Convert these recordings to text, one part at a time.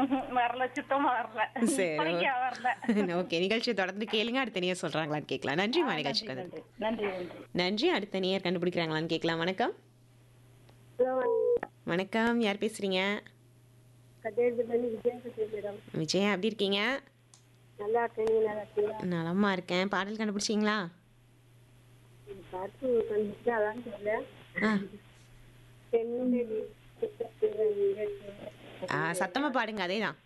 ம்ஹும், வரல சுத்தமா வரல சரி. இப்போதைக்கு வரல ஓகே நிகழ்ச்சியை தொடர்ந்து கேளுங்க அடுத்த நேயர் சொல்றாங்களான்னு கேட்கலாம் நன்றிமா நிகழ்ச்சிக்கு வந்து நன்றி நன்றி நன்றி நன்றி அடுத்த நேயர் கண்டுபிடிக்கிறாங்களான்னு கேட்கலாம் வணக்கம் வணக்கம் யார் பேசுறீங்க கட்டேஜ்லேருந்து விஜயம் பேசுகிறேன் மேடம் விஜயா எப்படி இருக்கீங்க நல்லா இருக்கேன் நீங்க நல்லா இருக்கீங்களா நலமா இருக்கேன் பாடல் கண்டுபிடிச்சிங்களா இந்த பாட்டு கண்டிப்பா அதான் தெரியல ஆ தென்னிலி ஆ, சத்தமா பாடுங்க அதேதான்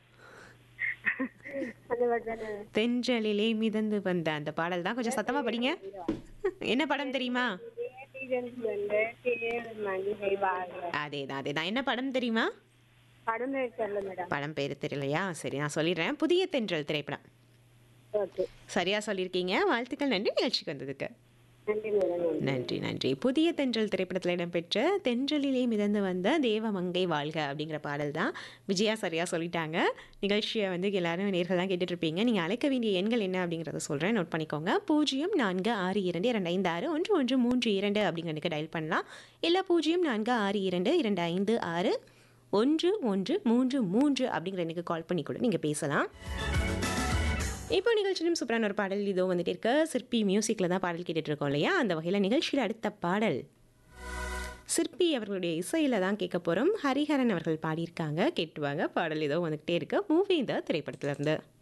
அந்த மாதிரி தானே தென்றலிலே மிதந்து வந்த அந்த பாடல் தான் கொஞ்சம் சத்தமா படிங்க என்ன படம் தெரியுமா தேடிருந்து வந்த தேடு மணிகை வாழ்க அதேதான் அதேதான் என்ன படம் தெரியுமா படம் பேர் தெரியல மேடம் படம் பேர் தெரியலையா சரி நான் சொல்லிடுறேன் புதிய தென்றல் திரைப்படம் ஓகே சரியா சொல்லியிருக்கீங்க வாழ்த்துக்கள் நன்றி நிகழ்ச்சிக்கு வந்ததுக்கு நன்றி மேடம் நன்றி நன்றி நன்றி புதிய தென்றல் திரைப்படத்தில் இடம்பெற்ற தென்றலிலே மிதந்து வந்த தேவமங்கை வாழ்க அப்படிங்கிற பாடல் தான் விஜயா சரியாக சொல்லிட்டாங்க நிகழ்ச்சியை வந்து எல்லாரும் நேர்கள் தான் கேட்டுட்டு இருப்பீங்க நீங்கள் அழைக்க வேண்டிய எண்கள் என்ன அப்படிங்கிறத சொல்கிறேன் நோட் பண்ணிக்கோங்க பூஜ்ஜியம் நான்கு ஆறு இரண்டு இரண்டு ஐந்து ஆறு ஒன்று ஒன்று மூன்று இரண்டு அப்படிங்கிறதுக்கு டயல் பண்ணலாம் இல்லை பூஜ்ஜியம் நான்கு ஆறு இரண்டு இரண்டு ஐந்து ஆறு ஒன்று ஒன்று மூன்று மூன்று அப்படிங்கிற எனக்கு கால் பண்ணி கூட நீங்கள் பேசலாம் இப்போ நிகழ்ச்சியிலும் சூப்பரான ஒரு பாடல் இதோ வந்துட்டு இருக்க சிற்பி மியூசிக்கில் தான் பாடல் கேட்டுட்டு இருக்கோம் இல்லையா அந்த வகையில் நிகழ்ச்சியில் அடுத்த பாடல் சிற்பி அவர்களுடைய இசையில் தான் கேட்க போகிறோம் ஹரிஹரன் அவர்கள் பாடியிருக்காங்க கேட்டுவாங்க பாடல் ஏதோ வந்துகிட்டே இருக்கு மூவி இந்த திரைப்படத்துல இருந்து